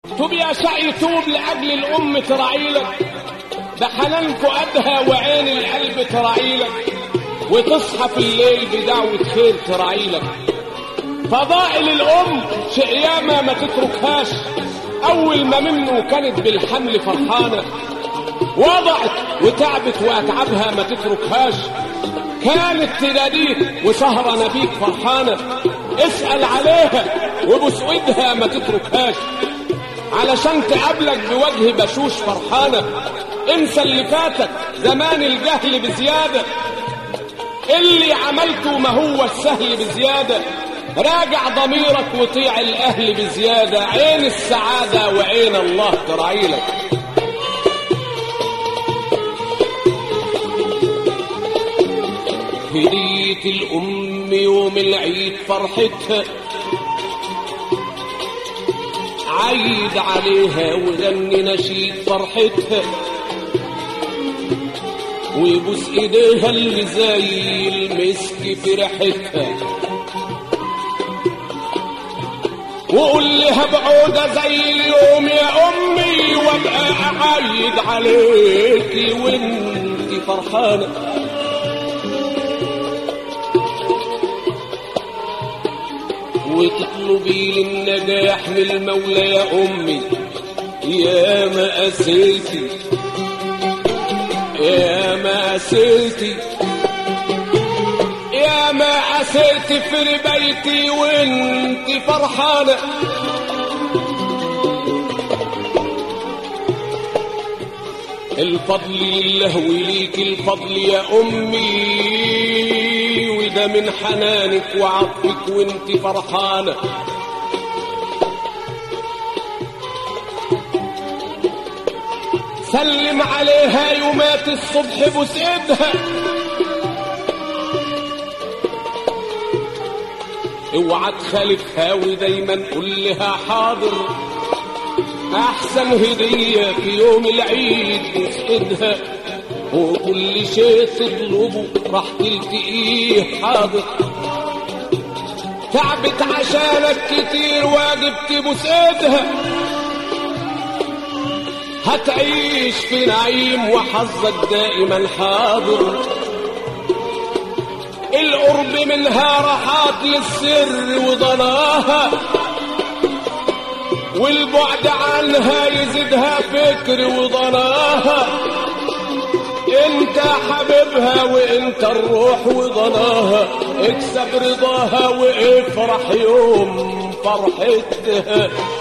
توب يا شقي توب لأجل الأم تراعيلك ده حنان فؤادها وعين القلب تراعيلك وتصحى في الليل بدعوة خير تراعيلك فضائل الأم شيء ياما ما تتركهاش أول ما منه كانت بالحمل فرحانة وضعت وتعبت وأتعبها ما تتركهاش كانت تناديك وسهرة نبيك فرحانة اسأل عليها وبوس ايدها ما تتركهاش علشان تقابلك بوجه بشوش فرحانة انسى اللي فاتك زمان الجهل بزيادة اللي عملته ما هو السهل بزيادة راجع ضميرك وطيع الأهل بزيادة عين السعادة وعين الله ترعيلك هدية الأم يوم العيد فرحتها عيد عليها وغني نشيد فرحتها ويبوس ايديها اللي زي المسك في ريحتها وقول لها بعودة زي اليوم يا امي وابقى اعيد عليكي وانتي فرحانه وتطلبي للنجاح من المولى يا أمي يا مأسيتي يا مأسيتي يا مأسيتي في بيتي وانت فرحانة الفضل لله وليك الفضل يا أمي وده من حنانك وعطفك وانت فرحانة سلم عليها يومات الصبح بوس ايدها اوعى تخالفها ودايما قول لها حاضر احسن هدية في يوم العيد بوس ايدها وكل شيء تطلبه راح تلتقيه حاضر تعبت عشانك كتير واجب تبوس ايدها هتعيش في نعيم وحظك دائما حاضر القرب منها راحات للسر وضناها والبعد عنها يزيدها فكر وضناها انت حبيبها وانت الروح وضناها اكسب رضاها وافرح يوم فرحتها